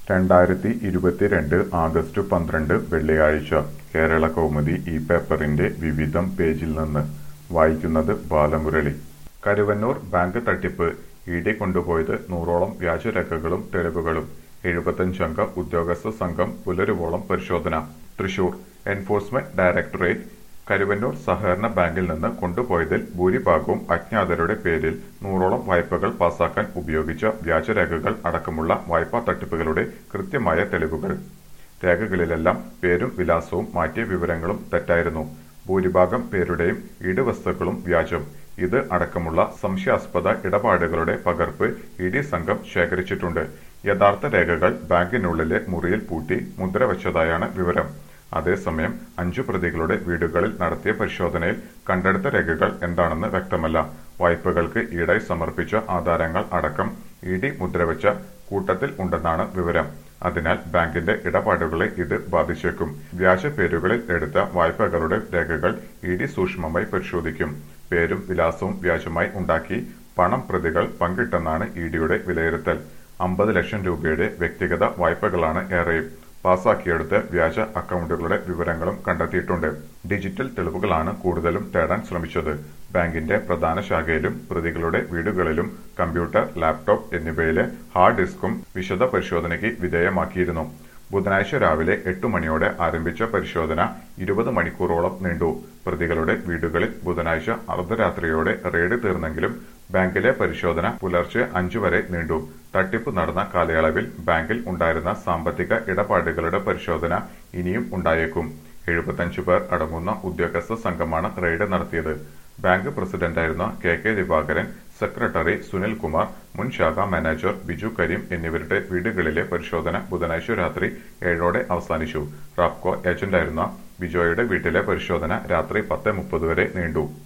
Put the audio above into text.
രണ്ടായിരത്തി ഇരുപത്തിരണ്ട് ആഗസ്റ്റ് പന്ത്രണ്ട് വെള്ളിയാഴ്ച കേരള കൗമുദി ഈ പേപ്പറിന്റെ വിവിധം പേജിൽ നിന്ന് വായിക്കുന്നത് ബാലമുരളി കരുവന്നൂർ ബാങ്ക് തട്ടിപ്പ് ഇ ഡി കൊണ്ടുപോയത് നൂറോളം വ്യാജരേഖകളും തെളിവുകളും എഴുപത്തഞ്ചംഗ ഉദ്യോഗസ്ഥ സംഘം പുലരുവോളം പരിശോധന തൃശൂർ എൻഫോഴ്സ്മെന്റ് ഡയറക്ടറേറ്റ് കരുവന്നൂർ സഹകരണ ബാങ്കിൽ നിന്ന് കൊണ്ടുപോയതിൽ ഭൂരിഭാഗവും അജ്ഞാതരുടെ പേരിൽ നൂറോളം വായ്പകൾ പാസാക്കാൻ ഉപയോഗിച്ച വ്യാജരേഖകൾ അടക്കമുള്ള വായ്പാ തട്ടിപ്പുകളുടെ കൃത്യമായ തെളിവുകൾ രേഖകളിലെല്ലാം പേരും വിലാസവും മാറ്റിയ വിവരങ്ങളും തെറ്റായിരുന്നു ഭൂരിഭാഗം പേരുടെയും ഈടുവസ്തുക്കളും വ്യാജം ഇത് അടക്കമുള്ള സംശയാസ്പദ ഇടപാടുകളുടെ പകർപ്പ് ഇ ഡി സംഘം ശേഖരിച്ചിട്ടുണ്ട് യഥാർത്ഥ രേഖകൾ ബാങ്കിനുള്ളിലെ മുറിയിൽ പൂട്ടി മുദ്ര വച്ചതായാണ് വിവരം അതേസമയം അഞ്ചു പ്രതികളുടെ വീടുകളിൽ നടത്തിയ പരിശോധനയിൽ കണ്ടെടുത്ത രേഖകൾ എന്താണെന്ന് വ്യക്തമല്ല വായ്പകൾക്ക് ഈടായി സമർപ്പിച്ച ആധാരങ്ങൾ അടക്കം ഇ ഡി മുദ്രവെച്ച കൂട്ടത്തിൽ ഉണ്ടെന്നാണ് വിവരം അതിനാൽ ബാങ്കിന്റെ ഇടപാടുകളെ ഇത് ബാധിച്ചേക്കും വ്യാജ പേരുകളിൽ എടുത്ത വായ്പകളുടെ രേഖകൾ ഇ ഡി സൂക്ഷ്മമായി പരിശോധിക്കും പേരും വിലാസവും വ്യാജമായി ഉണ്ടാക്കി പണം പ്രതികൾ പങ്കിട്ടെന്നാണ് ഇ ഡിയുടെ വിലയിരുത്തൽ അമ്പത് ലക്ഷം രൂപയുടെ വ്യക്തിഗത വായ്പകളാണ് ഏറെയും പാസാക്കിയെടുത്ത് വ്യാജ അക്കൗണ്ടുകളുടെ വിവരങ്ങളും കണ്ടെത്തിയിട്ടുണ്ട് ഡിജിറ്റൽ തെളിവുകളാണ് കൂടുതലും തേടാൻ ശ്രമിച്ചത് ബാങ്കിന്റെ പ്രധാന ശാഖയിലും പ്രതികളുടെ വീടുകളിലും കമ്പ്യൂട്ടർ ലാപ്ടോപ്പ് എന്നിവയിലെ ഹാർഡ് ഡിസ്കും വിശദ പരിശോധനയ്ക്ക് വിധേയമാക്കിയിരുന്നു ബുധനാഴ്ച രാവിലെ എട്ട് മണിയോടെ ആരംഭിച്ച പരിശോധന ഇരുപത് മണിക്കൂറോളം നീണ്ടു പ്രതികളുടെ വീടുകളിൽ ബുധനാഴ്ച അർദ്ധരാത്രിയോടെ റെയ്ഡ് തീർന്നെങ്കിലും ബാങ്കിലെ പരിശോധന പുലർച്ചെ അഞ്ചു വരെ നീണ്ടു തട്ടിപ്പ് നടന്ന കാലയളവിൽ ബാങ്കിൽ ഉണ്ടായിരുന്ന സാമ്പത്തിക ഇടപാടുകളുടെ പരിശോധന ഇനിയും ഉണ്ടായേക്കും എഴുപത്തഞ്ചു പേർ അടങ്ങുന്ന ഉദ്യോഗസ്ഥ സംഘമാണ് റെയ്ഡ് നടത്തിയത് ബാങ്ക് പ്രസിഡന്റായിരുന്ന K K Divakaran secretary Sunil Kumar മുൻ ശാഖാ മാനേജർ ബിജു കരീം എന്നിവരുടെ വീടുകളിലെ പരിശോധന ബുധനാഴ്ച രാത്രി ഏഴോടെ അവസാനിച്ചു റാപ്കോ ഏജന്റായിരുന്ന ബിജോയുടെ വീട്ടിലെ പരിശോധന രാത്രി പത്ത് മുപ്പത് വരെ നീണ്ടു